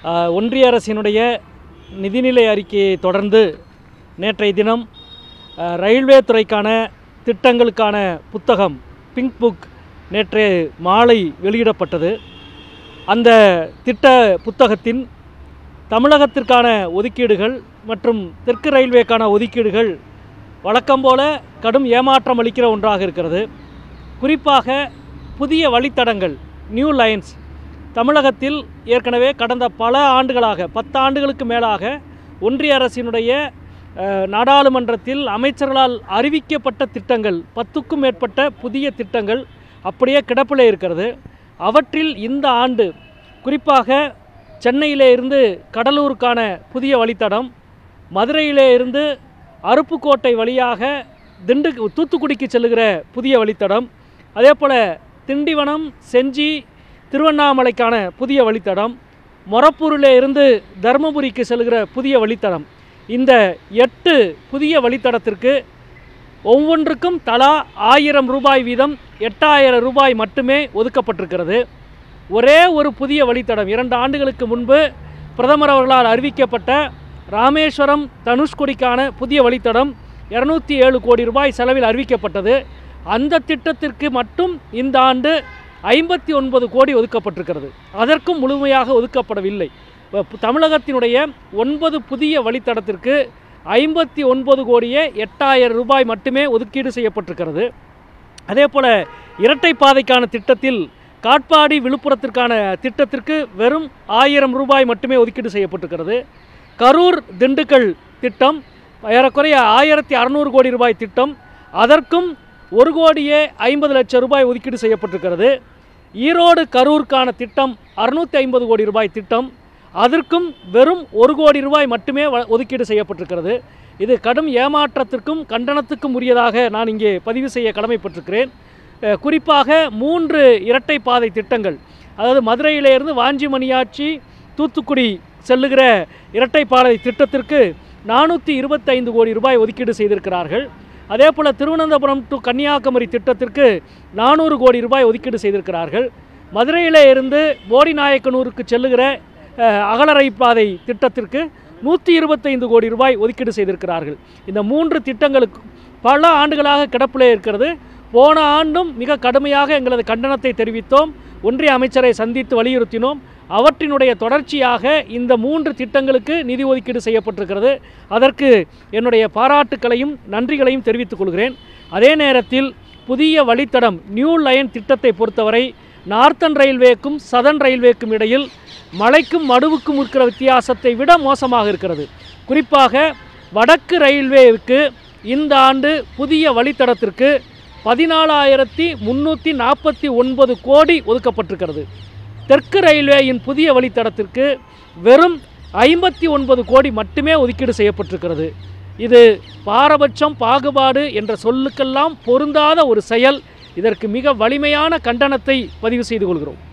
ஆஹ், ஒன்றிய அரசினுடைய நிதிநிலை அறிக்கையை தொடர்ந்து நேற்றைய தினம் ஆஹ், ரயில்வே துறைக்கான திட்டங்களுக்கான புத்தகம் பிங்க் புக் நேற்று மாலை வெளியிடப்பட்டது அந்த திட்ட புத்தகத்தின் தமிழகத்திற்கான ஒதுக்கீடுகள் மற்றும் தெற்கு ரயில்வேக்கான ஒதுக்கீடுகள் வழக்கம் போல கடும் ஏமாற்றம் அளிக்கிற ஒன்றாக இருக்கிறது குறிப்பாக புதிய வழித்தடங்கள் நியூ லைன்ஸ் தமிழகத்தில் ஏற்கனவே கடந்த பல ஆண்டுகளாக பத்து ஆண்டுகளுக்கு மேலாக ஒன்றிய அரசினுடைய அஹ், நாடாளுமன்றத்தில் அமைச்சர்களால் அறிவிக்கப்பட்ட திட்டங்கள் பத்துக்கும் மேற்பட்ட புதிய திட்டங்கள் அப்படியே கிடப்பிலே இருக்கிறது அவற்றில் இந்த ஆண்டு குறிப்பாக சென்னையிலே இருந்து கடலூருக்கான புதிய வழித்தடம் மதுரையிலே இருந்து அருப்புக்கோட்டை வழியாக திண்டு தூத்துக்குடிக்கு செல்லுகிற புதிய வழித்தடம் அதே போல் திண்டிவனம் செஞ்சி திருவண்ணாமலைக்கான புதிய வழித்தடம் மொரப்பூரிலே இருந்து தருமபுரிக்கு செல்கிற புதிய வழித்தடம் இந்த எட்டு புதிய வழித்தடத்திற்கு ஒவ்வொன்றுக்கும் தலா ஆயிரம் ரூபாய் வீதம் எட்டாயிரம் ரூபாய் மட்டுமே ஒதுக்கப்பட்டிருக்கிறது ஒரே ஒரு புதிய வழித்தடம் இரண்டு ஆண்டுகளுக்கு முன்பு பிரதமர் அவர்களால் அறிவிக்கப்பட்ட ராமேஸ்வரம் தனுஷ்கொடிக்கான புதிய வழித்தடம் இரநூத்தி ஏழு கோடி ரூபாய் செலவில் அறிவிக்கப்பட்டது அந்த திட்டத்திற்கு மட்டும் இந்த ஆண்டு ஐம்பத்தி ஒன்பது கோடி ஒதுக்கப்பட்டிருக்கிறது அதற்கும் முழுமையாக ஒதுக்கப்படவில்லை இப்ப தமிழகத்தினுடைய ஒன்பது புதிய வழித்தடத்திற்கு ஐம்பத்தி ஒன்பது கோடியே எட்டாயிரம் ரூபாய் மட்டுமே ஒதுக்கீடு செய்யப்பட்டிருக்கிறது அதே போல் இரட்டை பாதைக்கான திட்டத்தில் காட்பாடி விழுப்புரத்திற்கான திட்டத்திற்கு வெறும் ஆயிரம் ரூபாய் மட்டுமே ஒதுக்கீடு செய்யப்பட்டிருக்கிறது கரூர் திண்டுக்கல் திட்டம் ஏறக்குறைய ஆயிரத்தி அறநூறு கோடி ரூபாய் திட்டம் அதற்கும் ஒரு கோடியே ஐம்பது லட்சம் ரூபாய் ஒதுக்கீடு செய்யப்பட்டிருக்கிறது ஈரோடு கரூருக்கான திட்டம் அறுநூற்றி ஐம்பது கோடி ரூபாய் திட்டம் அதற்கும் வெறும் ஒரு கோடி ரூபாய் மட்டுமே வ- ஒதுக்கீடு செய்யப்பட்டிருக்கிறது இது கடும் ஏமாற்றத்திற்கும் கண்டனத்துக்கும் உரியதாக நான் இங்கே பதிவு செய்ய கடமைப்பட்டிருக்கிறேன் அஹ், குறிப்பாக மூன்று இரட்டை பாதை திட்டங்கள் அதாவது மதுரையிலிருந்து வாஞ்சிமணியாச்சி தூத்துக்குடி செல்லுகிற இரட்டை பாதை திட்டத்திற்கு நானூற்றி இருபத்தைந்து கோடி ரூபாய் ஒதுக்கீடு செய்திருக்கிறார்கள் அதே போல் திருவனந்தபுரம் டு கன்னியாகுமரி திட்டத்திற்கு நானூறு கோடி ரூபாய் ஒதுக்கீடு செய்திருக்கிறார்கள் மதுரையிலே இருந்து போடிநாயக்கனூருக்கு செல்லுகிற அஹ், அகலரை பாதை திட்டத்திற்கு நூற்றி இருபத்தைந்து கோடி ரூபாய் ஒதுக்கீடு செய்திருக்கிறார்கள் இந்த மூன்று திட்டங்களுக்கு பல ஆண்டுகளாக கிடப்பிலே இருக்கிறது போன ஆண்டும் மிக கடுமையாக எங்களது கண்டனத்தை தெரிவித்தோம் ஒன்றிய அமைச்சரை சந்தித்து வலியுறுத்தினோம் அவற்றினுடைய தொடர்ச்சியாக இந்த மூன்று திட்டங்களுக்கு நிதி ஒதுக்கீடு செய்யப்பட்டிருக்கிறது அதற்கு என்னுடைய பாராட்டுக்களையும் நன்றிகளையும் தெரிவித்துக் கொள்கிறேன் அதே நேரத்தில் புதிய வழித்தடம் நியூ லைன் திட்டத்தை பொறுத்தவரை நார்த்தன் ரயில்வேக்கும் சதன் ரயில்வேக்கும் இடையில் மலைக்கும் மடுவுக்கும் இருக்கிற வித்தியாசத்தை விட மோசமாக இருக்கிறது குறிப்பாக வடக்கு ரயில்வேவுக்கு இந்த ஆண்டு புதிய வழித்தடத்திற்கு பதினாலாயிரத்தி முந்நூற்றி நாற்பத்தி ஒன்பது கோடி ஒதுக்கப்பட்டிருக்கிறது தெற்கு ரயில்வேயின் புதிய வழித்தடத்திற்கு வெறும் ஐம்பத்தி ஒன்பது கோடி மட்டுமே ஒதுக்கீடு செய்யப்பட்டிருக்கிறது இது பாரபட்சம் பாகுபாடு என்ற சொல்லுக்கெல்லாம் பொருந்தாத ஒரு செயல் இதற்கு மிக வலிமையான கண்டனத்தை பதிவு செய்து கொள்கிறோம்